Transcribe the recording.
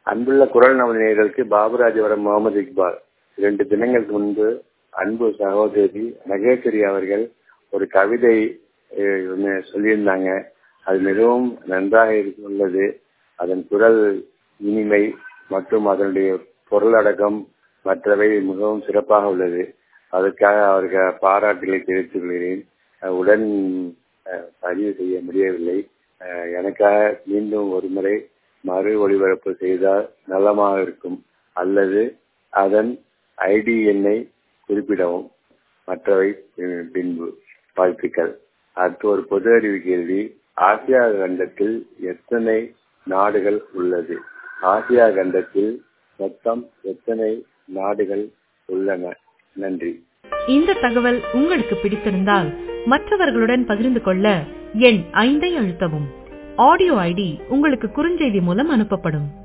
அன்புள்ள குரல் நமது நேயர்களுக்கு பாபுராஜவரம் முகமது இக்பால் இரண்டு தினங்களுக்கு முன்பு அன்பு சகோதரி மகேஸ்வரி அவர்கள் ஒரு கவிதை அஹ், ஒண்ணு சொல்லியிருந்தாங்க அது மிகவும் நன்றாக இருக்கு- உள்ளது அதன் குரல் இனிமை மற்றும் அதனுடைய பொருளடக்கம் மற்றவை மிகவும் சிறப்பாக உள்ளது அதற்காக அவருக்கு பாராட்டுகளை தெரிவித்துக் கொள்கிறேன் அஹ், உடன் அஹ், பதிவு செய்ய முடியவில்லை அஹ், எனக்காக மீண்டும் ஒரு முறை மறு ஒளிபரப்பு செய்தால் நலமாக இருக்கும் அல்லது அதன் ஐடி எண்ணை குறிப்பிடவும் மற்றவை பின்- பின்பு வாழ்த்துக்கள் அடுத்து ஒரு பொது அறிவு கேள்வி ஆசியா கண்டத்தில் எத்தனை நாடுகள் உள்ளது ஆசியா கண்டத்தில் மொத்தம் எத்தனை நாடுகள் உள்ளன நன்றி இந்த தகவல் உங்களுக்கு பிடித்திருந்தால் மற்றவர்களுடன் பகிர்ந்து கொள்ள எண் ஐந்தை அழுத்தவும் ஆடியோ ஐடி உங்களுக்கு குறுஞ்செய்தி மூலம் அனுப்பப்படும்